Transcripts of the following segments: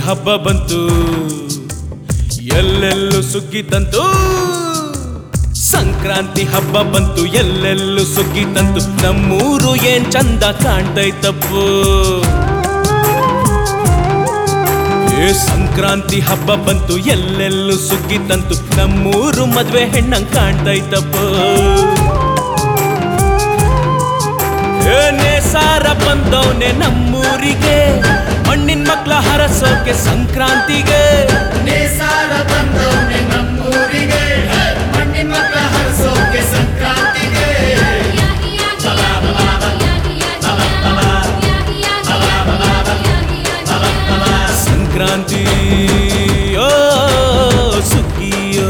ಹಬ್ಬ ಬಂತು ಎಲ್ಲೆಲ್ಲೂ ಸುಗ್ಗಿ ತಂತು ಸಂಕ್ರಾಂತಿ ಹಬ್ಬ ಬಂತು ಎಲ್ಲೆಲ್ಲೂ ಸುಗ್ಗಿ ತಂತು ನಮ್ಮೂರು ಏನ್ ಚಂದ ಕಾಣ್ತೈತಪ್ಪು ಏ ಸಂಕ್ರಾಂತಿ ಹಬ್ಬ ಬಂತು ಎಲ್ಲೆಲ್ಲೂ ಸುಗ್ಗಿ ತಂತು ನಮ್ಮೂರು ಮದ್ವೆ ಹೆಣ್ಣಂಗ್ ಕಾಣ್ತೈತಪ್ಪು ಏನೇ ಸಾರ ಬಂದವನೆ ನಮ್ಮೂರಿಗೆ ಮಣ್ಣಿನ ಮಕ್ಳ ಹರಸೋಕೆ ಸಂಕ್ರಾಂತಿಗೆ ನೇಸಾರ ಬಂದವನೆ ನಮ್ಮೂರಿಗೆ ಮಣ್ಣಿನ ಮಕ್ಕಳ ಹರಿಸೋಕೆ ಸಂಕ್ರಾಂತಿಗೆ ಸಂಕ್ರಾಂತಿ ಓ ಸುಗ್ಗಿಯೋ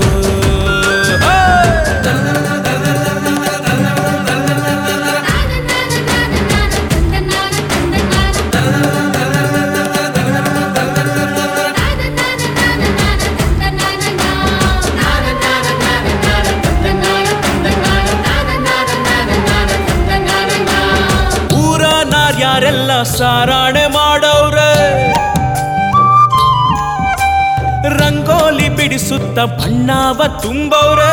ಊರ ನಾರ್ಯಾರೆಲ್ಲ ಸಾರಾಣೆ ಮಾಡವ್ರೆ ರಂಗೋಲಿ ಬಿಡಿಸುತ್ತ ಬಣ್ಣವ ತುಂಬವ್ರೆ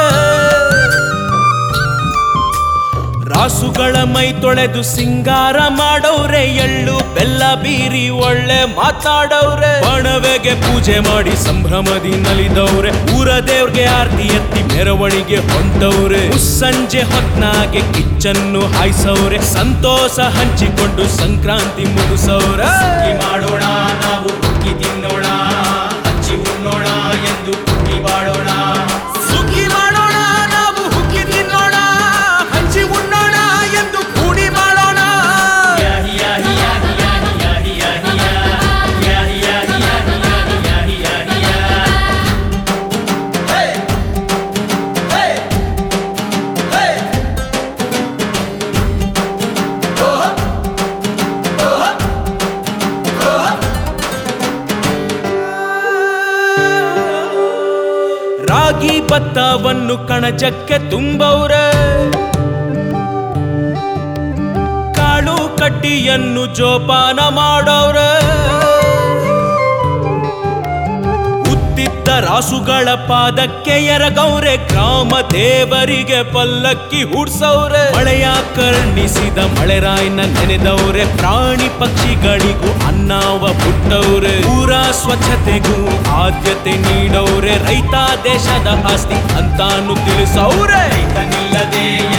ರಾಸುಗಳ ಮೈ ತೊಳೆದು ಸಿಂಗಾರ ಮಾಡವ್ರೆ ಎಳ್ಳು ಬೆಲ್ಲ ಬೀರಿ ಒಳ್ಳೆ ಮಾತಾಡವ್ರೆ ಬಣವೆಗೆ ಪೂಜೆ ಮಾಡಿ ಸಂಭ್ರಮದಿ ನಲಿದವ್ರೆ ಊರ ದೇವ್ರಿಗೆ ಆರ್ತಿ ಎತ್ತಿ ಮೆರವಣಿಗೆ ಹೊಂಟವ್ರೆ ಸಂಜೆ ಹೊತ್ನಾಗೆ ಕಿಚ್ಚನ್ನು ಹಾಯ್ಸವ್ರೆ ಸಂತೋಷ ಹಂಚಿಕೊಂಡು ಸಂಕ್ರಾಂತಿ ಮುಗಿಸವ್ರೆ ಸುಗ್ಗಿ ಮಾಡೋಣ ನಾವು ಹುಗ್ಗಿ ತಿನ್ನೋಣ ಹಚ್ಚಿ ಉಣ್ಣೋಣ ಎಂದು ಹುಗ್ಗಿ ಬಾಡೋಣ ಸುಗ್ಗಿ ಮಾಡೋಣ ನಾವು ಹುಗ್ಗಿ ತಿನ್ನೋಣ ಹಂಚಿ ಉಣ್ಣೋಣ ಎಂದು ಕೂಡಿ ಮಾಡೋಣ ಯಾಹಿ ಯಾಹಿ ಯಾಹಿ ಯಾಹಿ ಯಾಹಿ ಯಾಹಿ ಯಾ. ಯಾಹಿ ಯಾಹಿ ಯಾಹಿ ಯಾಹಿ ಯಾಹಿ ಯಾಹಿ ಯಾ. ಹೇ! ಹೇ! ಹೇ! ಓಹೋ! ಓಹೋ! ಓಹೋ! ರಾಗಿ ಭತ್ತವನ್ನು ಕಣಜಕ್ಕೆ ತುಂಬವ್ರೆ ಕಾಳು ಕಡ್ಡಿಯನ್ನು ಜೋಪಾನ ಮಾಡವ್ರೆ ಉತ್ತಿದ್ದ ರಾಸುಗಳ ಪಾದಕ್ಕೆ ಎರಗವ್ರೆ ಗ್ರಾಮ ದೇವರಿಗೆ ಪಲ್ಲಕ್ಕಿ ಹೂಡ್ಸವ್ರೆ ಮಳೆಯ ಕರ್ಣಿಸಿದ ಮಳೆರಾಯ್ನ ನೆನೆದವ್ರೆ ಪ್ರಾಣಿ ಪಕ್ಷಿಗಳಿಗೂ ಅನ್ನವ ಬಿಟ್ಟವ್ರೆ ಊರ ಸ್ವಚ್ಛತೆಗೂ ಆದ್ಯತೆ ನೀಡವ್ರೆ ರೈತ ದೇಶದ ಆಸ್ತಿ ಅಂತಾನು ತಿಳಿಸವ್ರೆ ರೈತನಿಲ್ಲದೆ